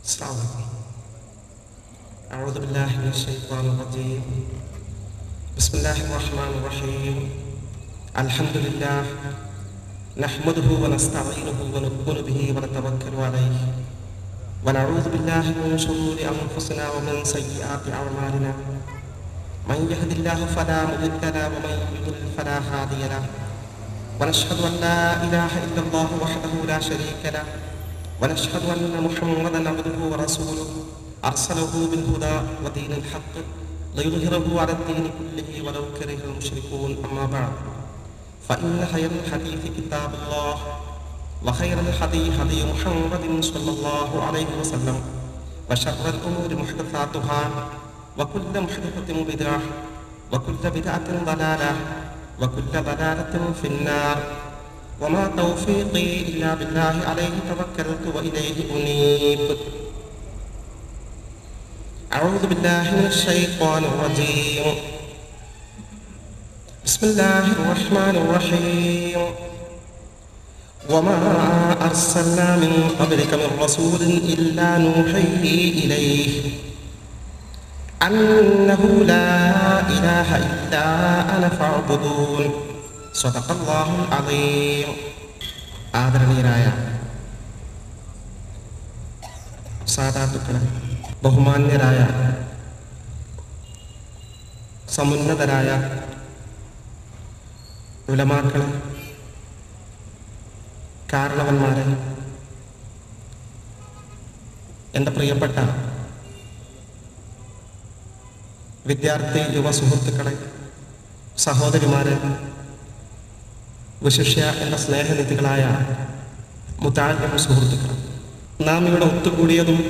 السلام عليكم أعوذ بالله من الشيطان الرجيم بسم الله الرحمن الرحيم الحمد لله نحمده ونستعينه ونؤمن به ونتوكل عليه ونعوذ بالله من شرور أنفسنا ومن سيئات أعمالنا من يهد الله فلا مضل له ومن يضلل فلا هادي له ونشهد أن لا إله إلا الله وحده لا شريك له ونشهد أن محمدا عبده ورسوله أرسله بالهدى ودين الحق ليظهره على الدين كله ولو كره المشركون أما بعد فإن خير الحديث كتاب الله وخير الهدي هدي محمد صلى الله عليه وسلم وشر الأمور محدثاتها وكل محدثة بدعة وكل بدعة ضلالة وكل ضلالة في النار وما توفيقي إلا بالله عليه توكلت وإليه أنيب أعوذ بالله من الشيطان الرجيم بسم الله الرحمن الرحيم وما أرسلنا من قبلك من رسول إلا نوحي إليه أنه لا إله إلا أنا فاعبدون صدق الله العظيم ആദരണീയരായ സാധാത്തുക്കളെ ബഹുമാന്യരായ സമുന്നതരായ ഉലമാക്കളെ കാരണവന്മാരെ എൻ്റെ പ്രിയപ്പെട്ട വിദ്യാർത്ഥി യുവ സുഹൃത്തുക്കളെ സഹോദരിമാരെ വിശിഷ്യ എന്ന സ്നേഹനിധികളായ മുത്താഴം സുഹൃത്തുക്കൾ നാം ഇവിടെ ഒത്തുകൂടിയതും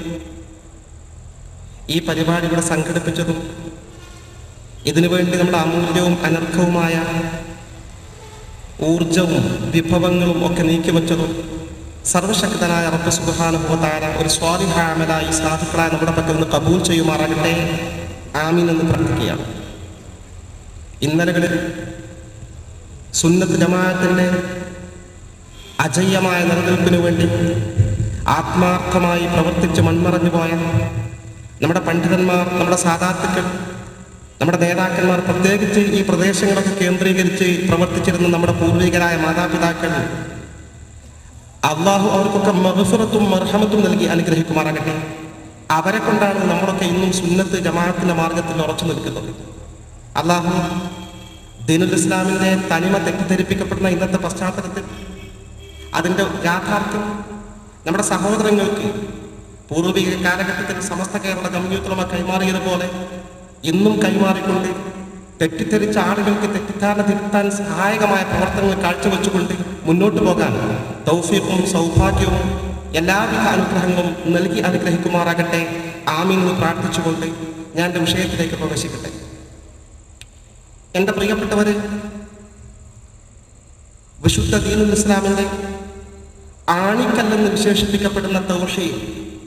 ഈ പരിപാടി ഇവിടെ സംഘടിപ്പിച്ചതും ഇതിനുവേണ്ടി നമ്മുടെ അമൂല്യവും അനർഘവുമായ ഊർജവും വിഭവങ്ങളും ഒക്കെ നീക്കിവെച്ചതും സർവശക്തനായ റബ്ബ് സുബാനുഭവത്താര ഒരു സ്വാധിഹാമലായി സാധുക്കളായ നമ്മുടെ പറ്റിൽ നിന്ന് കബൂൽ ചെയ്യുമാറാകട്ടെ ആമീൻ എന്ന് പ്രാർത്ഥിക്കുകയാണ് ഇന്നലകളിൽ സുന്നത്ത് ജമാഅത്തിന്റെ അജയ്യമായ നിലനിൽപ്പിനു വേണ്ടി ആത്മാർത്ഥമായി പ്രവർത്തിച്ച് മൺമറഞ്ഞു പോയ നമ്മുടെ പണ്ഡിതന്മാർ നമ്മുടെ സാധാത്തുക്കൾ നമ്മുടെ നേതാക്കന്മാർ പ്രത്യേകിച്ച് ഈ പ്രദേശങ്ങളൊക്കെ കേന്ദ്രീകരിച്ച് പ്രവർത്തിച്ചിരുന്ന നമ്മുടെ പൂർവികരായ മാതാപിതാക്കൾ അള്ളാഹു അവർക്കൊക്കെ മഹഫുറത്തും മർഹമത്തും നൽകി അനുഗ്രഹിക്കുമാറാകട്ടെ അവരെ കൊണ്ടാണ് നമ്മളൊക്കെ ഇന്നും സുന്നത്ത് ജമാഅത്തിന്റെ മാർഗത്തിൽ ഉറച്ചു നിൽക്കുന്നത് അള്ളാഹു ദീനുൽ ഇസ്ലാമിന്റെ തനിമ തെറ്റിദ്ധരിപ്പിക്കപ്പെടുന്ന ഇന്നത്തെ പശ്ചാത്തലത്തിൽ അതിന്റെ യാഥാർത്ഥ്യം നമ്മുടെ സഹോദരങ്ങൾക്ക് പൂർവിക കാലഘട്ടത്തിൽ സമസ്ത കേരള ജമ്യൂത്തുലമ കൈമാറിയതുപോലെ ഇന്നും കൈമാറിക്കൊണ്ട് തെറ്റിദ്ധരിച്ച ആളുകൾക്ക് തെറ്റിദ്ധാരണ തിരുത്താൻ സഹായകമായ പ്രവർത്തനങ്ങൾ കാഴ്ചവെച്ചുകൊണ്ട് മുന്നോട്ട് പോകാൻ തൗഫീഖും സൗഭാഗ്യവും എല്ലാവിധ അനുഗ്രഹങ്ങളും നൽകി അനുഗ്രഹിക്കുമാറാകട്ടെ ആമീൻ എന്ന് പ്രാർത്ഥിച്ചുകൊണ്ട് ഞാൻ എൻ്റെ വിഷയത്തിലേക്ക് പ്രവേശിക്കട്ടെ എൻ്റെ പ്രിയപ്പെട്ടവര് വിശുദ്ധ ദീനുൽ ഇസ്ലാമിന്റെ ആണിക്കല്ലെന്ന് വിശേഷിപ്പിക്കപ്പെടുന്ന തൗഹീദ്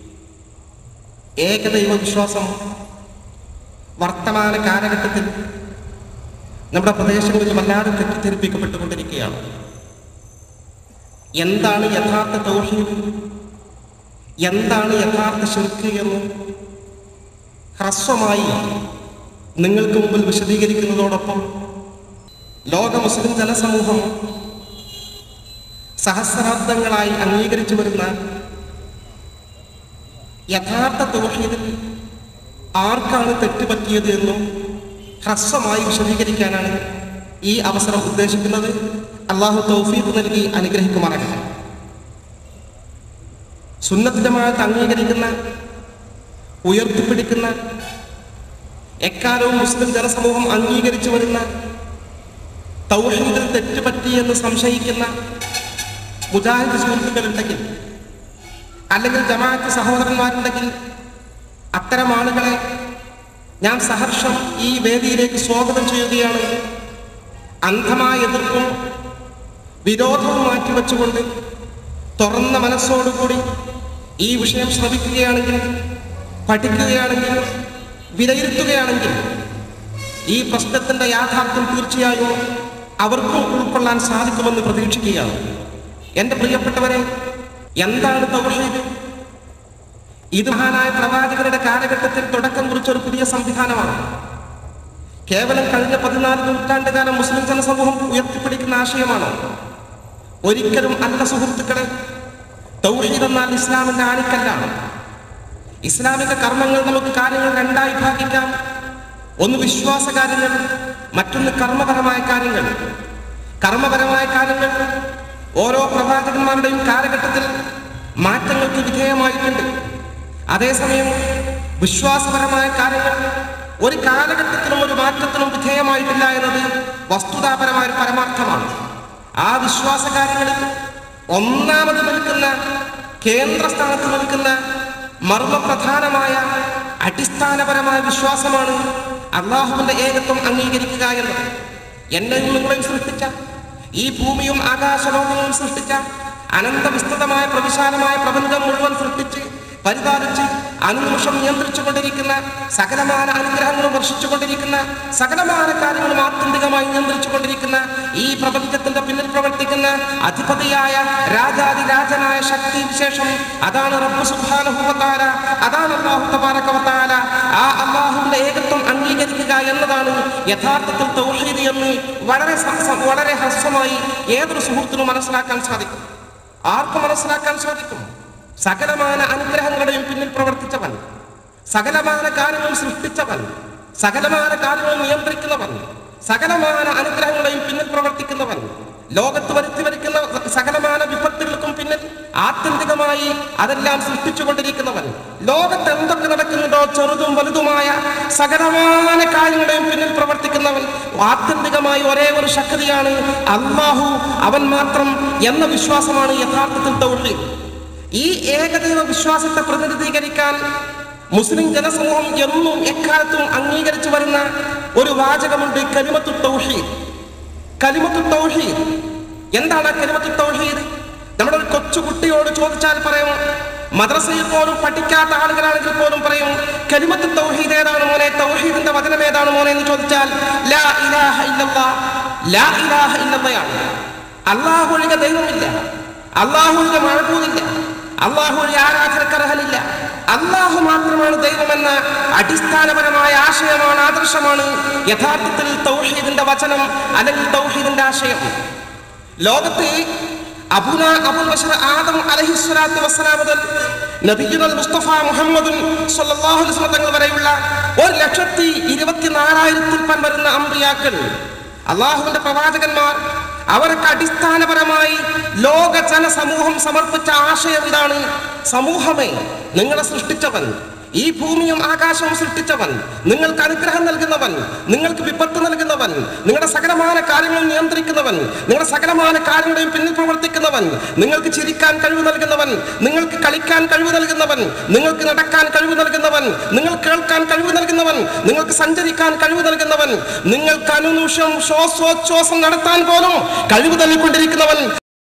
ഏകദൈവ വിശ്വാസം വർത്തമാന കാലഘട്ടത്തിൽ നമ്മുടെ പ്രദേശങ്ങളിൽ വല്ലാതെ തെറ്റിദ്ധരിപ്പിക്കപ്പെട്ടുകൊണ്ടിരിക്കുകയാണ് എന്താണ് യഥാർത്ഥ തൗഹീദ് എന്താണ് യഥാർത്ഥ ശിർക്ക് എന്ന് ഹ്രസ്വമായി നിങ്ങൾക്ക് മുമ്പിൽ വിശദീകരിക്കുന്നതോടൊപ്പം ലോക മുസ്ലിം ജനസമൂഹം സഹസ്രാബ്ദങ്ങളായി അംഗീകരിച്ചു വരുന്ന യഥാർത്ഥ തൗഹീദിൽ ആർക്കാണ് തെറ്റുപറ്റിയത് എന്നും ഹ്രസ്വമായി വിശദീകരിക്കാനാണ് ഈ അവസരം ഉദ്ദേശിക്കുന്നത് അള്ളാഹു തൗഫീഖ് നൽകി അനുഗ്രഹിക്കുമാറാകട്ടെ സുന്നത്ത് ജമാഅത്ത് അംഗീകരിക്കുന്ന ഉയർത്തിപ്പിടിക്കുന്ന എക്കാലവും മുസ്ലിം ജനസമൂഹം അംഗീകരിച്ചു വരുന്ന തൗഹീദിൽ തെറ്റുപറ്റിയെന്ന് സംശയിക്കുന്ന മുജാഹിദ് സുഹൃത്തുക്കളുണ്ടെങ്കിൽ അല്ലെങ്കിൽ ജമാഅത്ത് സഹോദരന്മാരുണ്ടെങ്കിൽ അത്തരം ആളുകളെ ഞാൻ സഹർഷം ഈ വേദിയിലേക്ക് സ്വാഗതം ചെയ്യുകയാണ് അന്ധമായ എതിർപ്പും വിരോധവും മാറ്റിവെച്ചുകൊണ്ട് തുറന്ന മനസ്സോടുകൂടി ഈ വിഷയം ശ്രമിക്കുകയാണെങ്കിൽ പഠിക്കുകയാണെങ്കിൽ വിലയിരുത്തുകയാണെങ്കിൽ ഈ പ്രശ്നത്തിന്റെ യാഥാർത്ഥ്യം തീർച്ചയായും അവർക്കും ഉൾക്കൊള്ളാൻ സാധിക്കുമെന്ന് പ്രതീക്ഷിക്കുകയാണ് എൻ്റെ പ്രിയപ്പെട്ടവരെ എന്താണ് തൗഹീദ് ഇത് മഹാനായ പ്രവാചകരുടെ കാലഘട്ടത്തിൽ തുടക്കം കുറിച്ച ഒരു പുതിയ സംവിധാനമാണ് കേവലം കഴിഞ്ഞ പതിനാല് നൂറ്റാണ്ട് കാലം മുസ്ലിം ജനസമൂഹം ഉയർത്തിപ്പിടിക്കുന്ന ആശയമാണോ ഒരിക്കലും അല്ല സുഹൃത്തുക്കളെ തൗഹീദ് എന്നാൽ ഇസ്ലാമിന്റെ ആണിക്കല്ലാണ് ഇസ്ലാമിക കർമ്മങ്ങൾ നമുക്ക് കാര്യങ്ങൾ രണ്ടായി ഭാഗിക്കാം ഒന്ന് വിശ്വാസ കാര്യങ്ങൾ മറ്റൊന്ന് കർമ്മപരമായ കാര്യങ്ങൾ കർമ്മപരമായ കാര്യങ്ങൾ ഓരോ പ്രവാചകന്മാരുടെയും കാലഘട്ടത്തിൽ മാറ്റങ്ങൾക്ക് വിധേയമായിട്ടുണ്ട് അതേസമയം വിശ്വാസപരമായ കാര്യങ്ങൾ ഒരു കാലഘട്ടത്തിലും ഒരു മാറ്റത്തിനും വിധേയമായിട്ടില്ല എന്നത് വസ്തുതാപരമായ ഒരു പരമാർത്ഥമാണ് ആ വിശ്വാസ കാര്യങ്ങളിൽ ഒന്നാമത് നിൽക്കുന്ന കേന്ദ്രസ്ഥാനത്ത് നിൽക്കുന്ന മർമ്മപ്രധാനമായ അടിസ്ഥാനപരമായ വിശ്വാസമാണ് അള്ളാഹുവിന്റെ ഏകത്വം അംഗീകരിക്കുക എന്നത് എന്നെയും നിങ്ങളെയും സൃഷ്ടിച്ച ഈ ഭൂമിയും ആകാശലോകങ്ങളും സൃഷ്ടിച്ച അനന്തവിസ്തൃതമായ പ്രവിശാലമായ പ്രപഞ്ചം മുഴുവൻ സൃഷ്ടിച്ച് പരിപാലിച്ച് അനുനിമിഷം നിയന്ത്രിച്ചു കൊണ്ടിരിക്കുന്ന സകലമാന അനുഗ്രഹങ്ങളും വർഷിച്ചു കൊണ്ടിരിക്കുന്ന സകലമാന കാര്യങ്ങളും ആത്യന്തികമായി നിയന്ത്രിച്ചു കൊണ്ടിരിക്കുന്ന ഈ പ്രപഞ്ചത്തിന്റെ പിന്നിൽ പ്രവർത്തിക്കുന്ന അധിപതിയായ രാജാതി രാജനായ ശക്തി വിശേഷം അതാണ് റബ്ബ് സുബ്ഹാനഹുവതാല അതാണ് അല്ലാഹു തബാരക വതആല ആ അല്ലാഹുവിന്റെ ഏകത്വം അംഗീകരിക്കുക എന്നതാണ് യഥാർത്ഥത്തിൽ തൗഹീദ് എന്ന് വളരെ സ- സ- വളരെ ഹ്രസ്വമായി ഏതൊരു സുഹൃത്തിനും മനസ്സിലാക്കാൻ സാധിക്കും ആർക്ക് മനസ്സിലാക്കാൻ സാധിക്കും സകലമാന അനുഗ്രഹങ്ങളുടെയും പിന്നിൽ പ്രവർത്തിച്ചവൻ സകലമാന കാര്യങ്ങളും സൃഷ്ടിച്ചവൻ സകലമാന കാര്യങ്ങളും നിയന്ത്രിക്കുന്നവൻ സകലമാന അനുഗ്രഹങ്ങളെയും പിന്നിൽ പ്രവർത്തിക്കുന്നവൻ ലോകത്ത് വരുത്തി വരിക്കുന്ന സകലമാന വിപത്തുകൾക്കും പിന്നിൽ ആത്യന്തികമായി അതെല്ലാം സൃഷ്ടിച്ചുകൊണ്ടിരിക്കുന്നവൻ ലോകത്ത് എന്തൊക്കെ നടക്കുന്നുണ്ടോ ചെറുതും വലുതുമായ സകലമാന കാര്യങ്ങളുടെയും പിന്നിൽ പ്രവർത്തിക്കുന്നവൻ ആത്യന്തികമായി ഒരേ ഒരു ശക്തിയാണ് അള്ളാഹു അവൻ മാത്രം എന്ന വിശ്വാസമാണ് യഥാർത്ഥത്തിൽ തൗഹീദ് ഈ ഏകദൈവ വിശ്വാസത്തെ പ്രതിനിധീകരിക്കാൻ മുസ്ലിം ജനസമൂഹം എന്നും എക്കാലത്തും അംഗീകരിച്ചു വരുന്ന ഒരു വാചകമുണ്ട് കലിമത്തു തൗഹീദ് കലിമത്തു തൗഹീദ് എന്താണ് ആ കലിമത്തു തൗഹീദ് നമ്മുടെ ഒരു കൊച്ചുകുട്ടിയോട് ചോദിച്ചാൽ പറയും മദ്രസയിൽ പോലും പഠിക്കാത്ത ആളുകളാണെങ്കിൽ പോലും പറയും കലിമത്തു തൗഹീദ് ഏതാണ് മോനെ തൗഹീദിന്റെ വചനം ഏതാണ് മോനെ എന്ന് ചോദിച്ചാൽ ലാ ഇലാഹ ഇല്ലല്ലാ ലാ ഇലാഹ ഇല്ലല്ലയാണ് അള്ളാഹു ഒഴികെ ദൈവമില്ല അള്ളാഹു ഒഴികെ മഴപൂതില്ല അള്ളാഹു ഒഴികെ ആരാധനക്കർഹനില്ല അള്ളാഹു മാത്രമാണ് ദൈവമെന്ന അടിസ്ഥാനപരമായ ആശയമാണ് ആദർശമാണ് യഥാർത്ഥത്തിൽ തൗഹീദിന്റെ വചനം അല്ലെങ്കിൽ തൗഹീദിന്റെ ആശയം ലോകത്ത് അബുന അബുൽ ബഷർ ആദം അലഹിസ്വലാത്തു വസ്സലാം മുതൽ നബിയുൽ മുസ്തഫ മുഹമ്മദുൻ സല്ലല്ലാഹു അലൈഹി വസല്ലം തങ്ങൾ വരെയുള്ള ഒരു ലക്ഷത്തി ഇരുപത്തിനാലായിരത്തിൽ പൻ വരുന്ന അമ്പിയാക്കൾ അള്ളാഹുവിന്റെ പ്രവാചകന്മാർ അവർക്ക് അടിസ്ഥാനപരമായി ലോക ജനസമൂഹം സമർപ്പിച്ച ആശയം ഇതാണ് സമൂഹമേ നിങ്ങളെ സൃഷ്ടിച്ചവൻ ഈ ഭൂമിയും ആകാശവും സൃഷ്ടിച്ചവൻ നിങ്ങൾക്ക് അനുഗ്രഹം നൽകുന്നവൻ നിങ്ങൾക്ക് വിപത്ത് നൽകുന്നവൻ നിങ്ങളുടെ സകലമാന കാര്യങ്ങൾ നിയന്ത്രിക്കുന്നവൻ നിങ്ങളുടെ സകലമാന കാര്യങ്ങളെയും പിന്നിൽ പ്രവർത്തിക്കുന്നവൻ നിങ്ങൾക്ക് ചിരിക്കാൻ കഴിവ് നൽകുന്നവൻ നിങ്ങൾക്ക് കളിക്കാൻ കഴിവ് നൽകുന്നവൻ നിങ്ങൾക്ക് നടക്കാൻ കഴിവ് നൽകുന്നവൻ നിങ്ങൾ കേൾക്കാൻ കഴിവ് നൽകുന്നവൻ നിങ്ങൾക്ക് സഞ്ചരിക്കാൻ കഴിവ് നൽകുന്നവൻ നിങ്ങൾക്ക് അനുനിമിഷം ശ്വാസോച്ഛ്വാസം നടത്താൻ പോലും കഴിവ് നൽകിക്കൊണ്ടിരിക്കുന്നവൻ